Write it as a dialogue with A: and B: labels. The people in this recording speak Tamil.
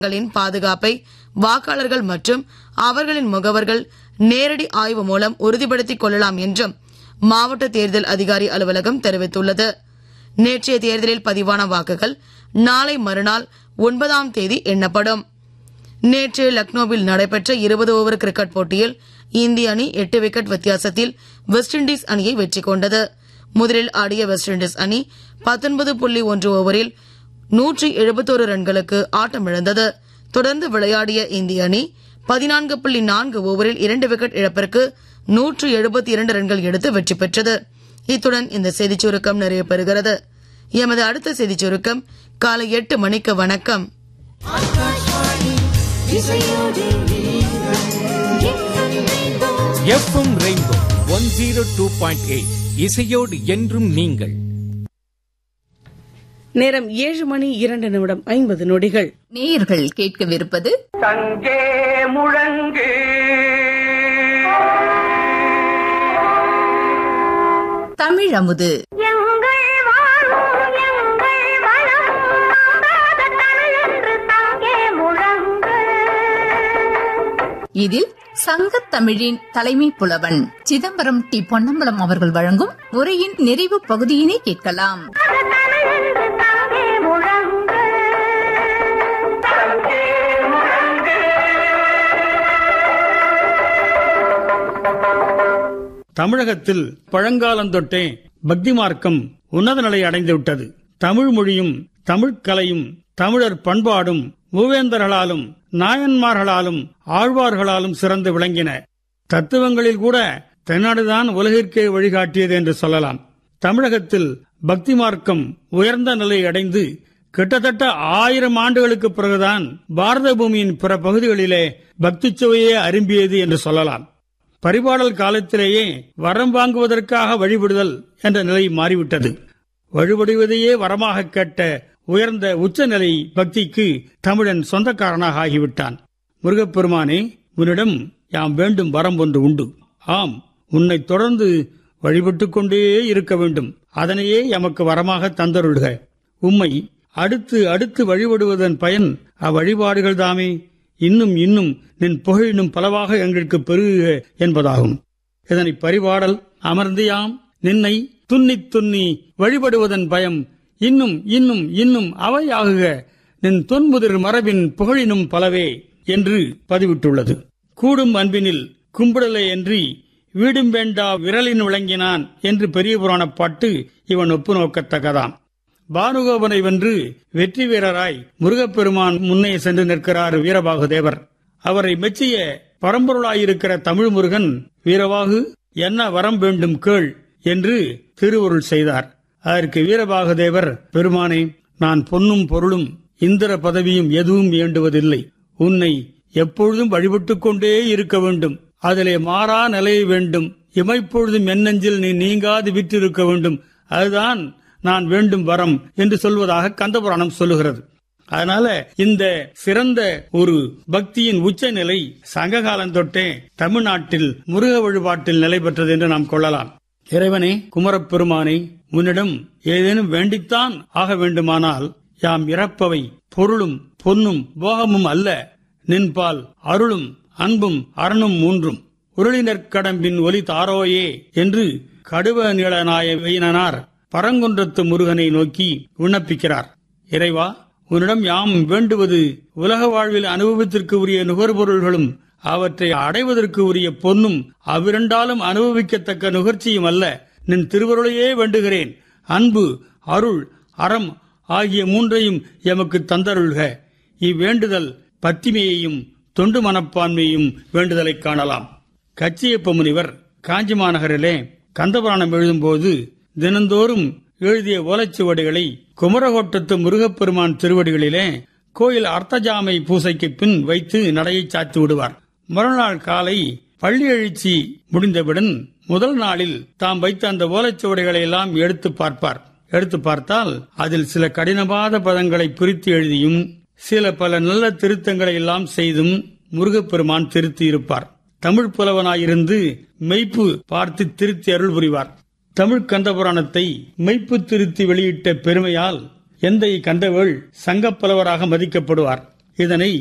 A: களின் பாதுகாப்பை வாக்காளர்கள் மற்றும் அவர்களின் முகவர்கள் நேரடி ஆய்வு மூலம் உறுதிப்படுத்திக் கொள்ளலாம் என்றும் மாவட்ட தேர்தல் அதிகாரி அலுவலகம் தெரிவித்துள்ளது நேற்றைய தேர்தலில் பதிவான வாக்குகள் நாளை மறுநாள் ஒன்பதாம் தேதி எண்ணப்படும் நேற்று லக்னோவில் நடைபெற்ற இருபது ஓவர் கிரிக்கெட் போட்டியில் இந்திய அணி எட்டு விக்கெட் வித்தியாசத்தில் வெஸ்ட் இண்டீஸ் அணியை வெற்றி கொண்டது முதலில் ஆடிய வெஸ்ட் இண்டீஸ் அணி பத்தொன்பது புள்ளி ஒன்று ஓவரில் நூற்றி எழுபத்தோரு ரன்களுக்கு ஆட்டமிழந்தது தொடர்ந்து விளையாடிய இந்திய அணி பதினான்கு புள்ளி நான்கு ஓவரில் இரண்டு விக்கெட் இழப்பிற்கு நூற்று எழுபத்தி இரண்டு ரன்கள் எடுத்து வெற்றி பெற்றது இத்துடன் இந்த செய்திச் சுருக்கம் நிறைவு பெறுகிறது எமது அடுத்த செய்திச் சுருக்கம் காலை எட்டு மணிக்கு வணக்கம்
B: FM rainbow one zero two point eight இசையோடு என்றும் நீங்கள்
C: நேரம் ஏழு மணி இரண்டு நிமிடம் ஐம்பது நொடிகள்
D: நேயர்கள் கேட்கவிருப்பது
E: தங்கே முழங்கு
D: தமிழ் அமுது
F: எங்கள் வாழும் எங்கள் வளம் மாறாத தமிழென்று தங்கே முழங்கு
D: இதில் சங்கத் தமிழின் தலைமை புலவன் சிதம்பரம் டி பொன்னம்பலம் அவர்கள் வழங்கும் உரையின் நிறைவு பகுதியினை கேட்கலாம்
F: தமிழென்று தங்கே முழங்கு
E: தங்கே முழங்கு
G: தமிழகத்தில் பழங்காலந்தொட்டே பக்தி மார்க்கம் உன்னத நிலை அடைந்து விட்டது தமிழ் மொழியும் தமிழ்க் கலையும் தமிழர் பண்பாடும் மூவேந்தர்களாலும் நாயன்மார்களாலும் ஆழ்வார்களாலும் சிறந்து விளங்கின தத்துவங்களில் கூட தென்னாடுதான் உலகிற்கே வழிகாட்டியது என்று சொல்லலாம் தமிழகத்தில் பக்தி மார்க்கம் உயர்ந்த நிலை அடைந்து கிட்டத்தட்ட ஆயிரம் ஆண்டுகளுக்கு பிறகுதான் பாரத பூமியின் பிற பகுதிகளிலே பக்தி சுவையே அரும்பியது என்று சொல்லலாம் பரிபாடல் காலத்திலேயே வரம் வாங்குவதற்காக வழிபடுதல் என்ற நிலை மாறிவிட்டது வழிபடுவதையே வரமாக கேட்ட உயர்ந்த உச்சநிலை பக்திக்கு தமிழன் சொந்தக்காரனாக ஆகிவிட்டான் முருகப்பெருமானே உன்னிடம் யாம் வேண்டும் வரம் ஒன்று உண்டு ஆம் உன்னை தொடர்ந்து வழிபட்டுக் கொண்டே இருக்க வேண்டும் அதனையே எமக்கு வரமாக தந்தருள்க உம்மை அடுத்து அடுத்து வழிபடுவதன் பயன் அவ்வழிபாடுகள் தாமே இன்னும் இன்னும் நின் புகழினும் பலவாக எங்களுக்கு பெருகுக என்பதாகும் இதனை பரிபாடல் அமர்ந்தியாம் நின்னை துன்னித் துன்னி வழிபடுவதன் பயம் இன்னும் இன்னும் இன்னும் அவையாகுக நின் தொன்முதிர் மரபின் புகழினும் பலவே என்று பதிவிட்டுள்ளது கூடும் அன்பினில் கும்பிடலை என்று வீடும் வேண்டா விரலின் விளங்கினான் என்று பெரிய புராணப் பாட்டு இவன் ஒப்பு நோக்கத்தக்கதாம் பானுகோபனை வென்று வெற்றி வீரராய் முருகப்பெருமான் முன்னே சென்று நிற்கிறார் வீரபாகு தேவர் அவரை மெச்சிய பரம்பொருளாயிருக்கிற தமிழ் முருகன் வீரவாகு என்ன வரம் வேண்டும் கேள் என்று திருவுருள் செய்தார் அதற்கு வீரபாகு தேவர் பெருமானே நான் பொன்னும் பொருளும் இந்திர பதவியும் எதுவும் வேண்டுவதில்லை உன்னை எப்பொழுதும் வழிபட்டுக் கொண்டே இருக்க வேண்டும் அதிலே மாறா நிலை வேண்டும் இமைப்பொழுதும் எண்ணெஞ்சில் நீ நீங்காது விற்றிருக்க வேண்டும் அதுதான் நான் வேண்டும் வரம் என்று சொல்வதாக கந்தபுராணம் சொல்லுகிறது அதனால இந்த சிறந்த ஒரு பக்தியின் உச்சநிலை சங்க காலம் தொட்டே தமிழ்நாட்டில் முருக வழிபாட்டில் நிலை பெற்றது என்று நாம் கொள்ளலாம் இறைவனே குமரப்பெருமானே உன்னிடம் ஏதேனும் வேண்டித்தான் ஆக வேண்டுமானால் யாம் இறப்பவை பொருளும் பொன்னும் போகமும் அல்ல நின்பால் அருளும் அன்பும் அரணும் மூன்றும் உருளினர் கடம்பின் ஒலி தாரோயே என்று கடுவ நீளநாய வெயினனார் பரங்குன்றத்து முருகனை நோக்கி விண்ணப்பிக்கிறார் இறைவா உன்னிடம் யாம் வேண்டுவது உலக வாழ்வில் அனுபவத்திற்கு உரிய நுகர்பொருள்களும் அவற்றை அடைவதற்கு உரிய பொன்னும் அவ்விரண்டாலும் அனுபவிக்கத்தக்க நுகர்ச்சியும் அல்ல நின் திருவருளையே வேண்டுகிறேன் அன்பு அருள் அறம் ஆகிய மூன்றையும் எமக்கு தந்தருள்க இவ்வேண்டுதல் பத்திமையையும் தொண்டு மனப்பான்மையும் வேண்டுதலை காணலாம் கச்சியப்ப முனிவர் காஞ்சி மாநகரிலே கந்தபுராணம் எழுதும்போது தினந்தோறும் எழுதிய ஓலைச்சுவடிகளை குமரகோட்டத்து முருகப்பெருமான் திருவடிகளிலே கோயில் அர்த்தஜாமை பூசைக்கு பின் வைத்து நடையை சாத்தி விடுவார் மறுநாள் காலை பள்ளி எழுச்சி முடிந்தவுடன் முதல் நாளில் தாம் வைத்த அந்த ஓலைச்சுவடிகளை எல்லாம் எடுத்து பார்ப்பார் எடுத்து பார்த்தால் அதில் சில கடினமான பதங்களை பிரித்து எழுதியும் சில பல நல்ல திருத்தங்களை எல்லாம் செய்தும் முருகப்பெருமான் திருத்தி இருப்பார் தமிழ் புலவனாயிருந்து மெய்ப்பு பார்த்து திருத்தி அருள் புரிவார் தமிழ் கந்தபுராணத்தை மெய்ப்பு திருத்தி வெளியிட்ட பெருமையால் எந்தை கந்தவேள் சங்கப்புலவராக மதிக்கப்படுவார் இதனை